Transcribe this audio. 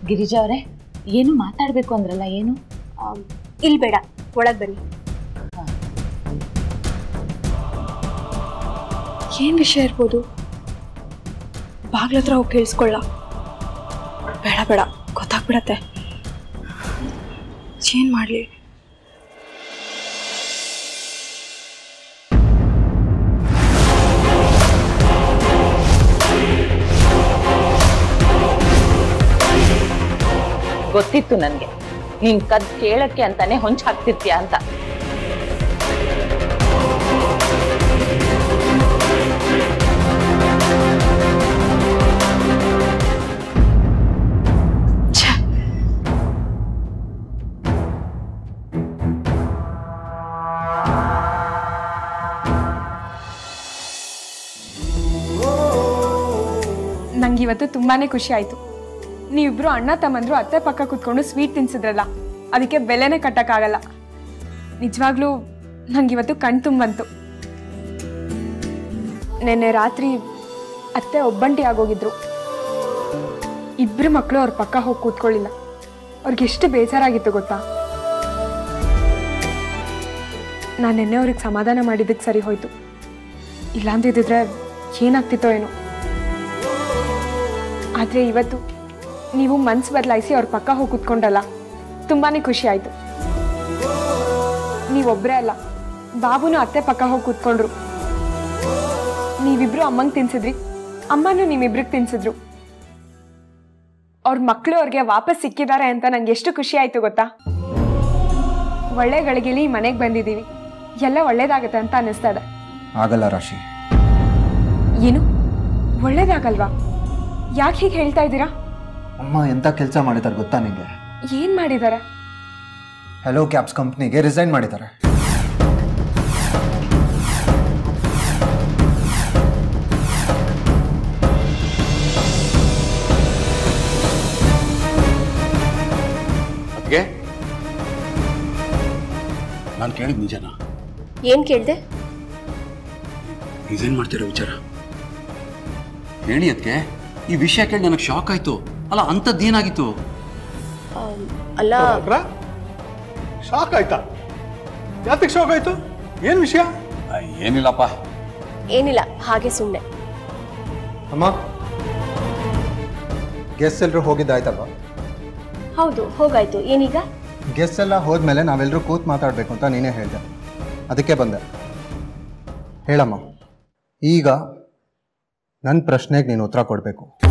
ಗಿರಿಜಾ ಅವರೇ ಏನು ಮಾತಾಡಬೇಕು ಅಂದ್ರಲ್ಲ ಏನು ಇಲ್ಲಿ ಬೇಡ ಒಳಗೆ ಬನ್ನಿ ಏನು ವಿಷಯ ಇರ್ಬೋದು ಬಾಗ್ಲ ಹತ್ರ ಹೋಗಿ ಕೇಳಿಸ್ಕೊಳ್ಳ ಬೇಡ ಬೇಡ ಗೊತ್ತಾಗ್ಬಿಡತ್ತೆ ಏನು ಮಾಡಲಿ ಗೊತ್ತಿತ್ತು ನನಗೆ ನೀನ್ ಕದ್ ಕೇಳಕ್ಕೆ ಅಂತಾನೆ ಹೊಂಚ್ ಹಾಕ್ತಿರ್ತೀಯ ಅಂತ ನಂಗೆ ಇವತ್ತು ತುಂಬಾನೇ ಖುಷಿ ಆಯ್ತು ನೀವಿಬ್ರು ಅಣ್ಣ ತಮ್ಮಂದ್ರು ಅತ್ತೆ ಪಕ್ಕ ಕೂತ್ಕೊಂಡು ಸ್ವೀಟ್ ತಿನ್ಸಿದ್ರಲ್ಲ ಅದಕ್ಕೆ ಬೆಲೆನೇ ಕಟ್ಟಕ್ಕಾಗಲ್ಲ ನಿಜವಾಗ್ಲೂ ನಂಗೆ ಇವತ್ತು ಕಣ್ ತುಂಬಂತು ನಿನ್ನೆ ರಾತ್ರಿ ಅತ್ತೆ ಒಬ್ಬಂಟಿ ಆಗೋಗಿದ್ರು ಇಬ್ರು ಮಕ್ಕಳು ಅವ್ರ ಪಕ್ಕ ಹೋಗಿ ಕೂತ್ಕೊಳ್ಳಿಲ್ಲ ಅವ್ರಿಗೆ ಎಷ್ಟು ಬೇಜಾರಾಗಿತ್ತು ಗೊತ್ತಾ ನಾನು ನಿನ್ನೆ ಅವ್ರಿಗೆ ಸಮಾಧಾನ ಮಾಡಿದ್ದಕ್ಕೆ ಸರಿ ಹೋಯ್ತು ಇಲ್ಲಾಂದಿದ್ರೆ ಏನಾಗ್ತಿತ್ತೋ ಏನೋ ಆದರೆ ಇವತ್ತು ನೀವು ಮನ್ಸು ಬದಲಾಯಿಸಿ ಅವ್ರ ಪಕ್ಕ ಹೋಗಿ ಕೂತ್ಕೊಂಡಲ್ಲ ತುಂಬಾ ಖುಷಿ ಆಯಿತು ನೀವೊಬ್ಬರೇ ಅಲ್ಲ ಬಾಬುನು ಅತ್ತೆ ಪಕ್ಕ ಹೋಗಿ ಕೂತ್ಕೊಂಡ್ರು ನೀವಿಬ್ರು ಅಮ್ಮಂಗೆ ತಿನ್ಸಿದ್ರಿ ಅಮ್ಮನೂ ನಿಮ್ಮಿಬ್ರಿಗೆ ತಿನ್ಸಿದ್ರು ಅವ್ರ ಮಕ್ಕಳು ಅವ್ರಿಗೆ ವಾಪಸ್ ಸಿಕ್ಕಿದ್ದಾರೆ ಅಂತ ನಂಗೆ ಎಷ್ಟು ಖುಷಿ ಆಯಿತು ಗೊತ್ತಾ ಒಳ್ಳೆ ಗಳಿಗೆಲಿ ಮನೆಗೆ ಬಂದಿದ್ದೀವಿ ಎಲ್ಲ ಒಳ್ಳೇದಾಗತ್ತೆ ಅಂತ ಅನ್ನಿಸ್ತಾ ಇದೆ ಆಗಲ್ಲ ರಾಶಿ ಏನು ಒಳ್ಳೇದಾಗಲ್ವಾ ಯಾಕೆ ಹೀಗೆ ಹೇಳ್ತಾ ಇದ್ದೀರಾ ಅಮ್ಮ ಎಂಥ ಕೆಲಸ ಮಾಡಿದ್ದಾರೆ ಗೊತ್ತಾ ನಿಂಗೆ ಏನು ಮಾಡಿದ್ದಾರೆ ಹೆಲೋ ಕ್ಯಾಬ್ಸ್ ಕಂಪ್ನಿಗೆ ರಿಸೈನ್ ಮಾಡಿದ್ದಾರೆ ಅದಕ್ಕೆ ನಾನು ಕೇಳಿದ ನಿಜನಾ ಏನ್ ಕೇಳ್ದೆ ಡಿಸೈನ್ ಮಾಡ್ತಿರೋ ವಿಚಾರ ಹೇಳಿ ಅದಕ್ಕೆ ಈ ವಿಷಯ ಕೇಳಿ ನನಗೆ ಶಾಕ್ ಆಯ್ತು ಅಲ್ಲ ಅಂಥದ್ದೇನಾಗಿತ್ತು ಆಮ್, ಅಲ್ಲ ಶಾಕ್ ಆಯ್ತಾ ಯಾತಕ್ಕೆ ಶಾಕ್ ಆಯ್ತು ಏನ್ ವಿಷಯ ಏನಿಲ್ಲಪ್ಪ ಏನಿಲ್ಲ ಹಾಗೆ ಸುಮ್ಮನೆ ಅಮ್ಮ ಗೆಸ್ಟ್ ಎಲ್ಲರೂ ಹೋಗಿದ್ದಾಯ್ತಲ್ವಾ ಹೌದು ಹೋಗಾಯ್ತು ಏನೀಗ ಗೆಸ್ಟ್ ಎಲ್ಲ ಹೋದ್ಮೇಲೆ ನಾವೆಲ್ಲರೂ ಕೂತ್ ಮಾತಾಡಬೇಕು ಅಂತ ನೀನೇ ಹೇಳಿದೆ ಅದಕ್ಕೆ ಬಂದೆ ಹೇಳಮ್ಮ ಈಗ ನನ್ನ ಪ್ರಶ್ನೆಗೆ ನೀನು ಉತ್ತರ ಕೊಡಬೇಕು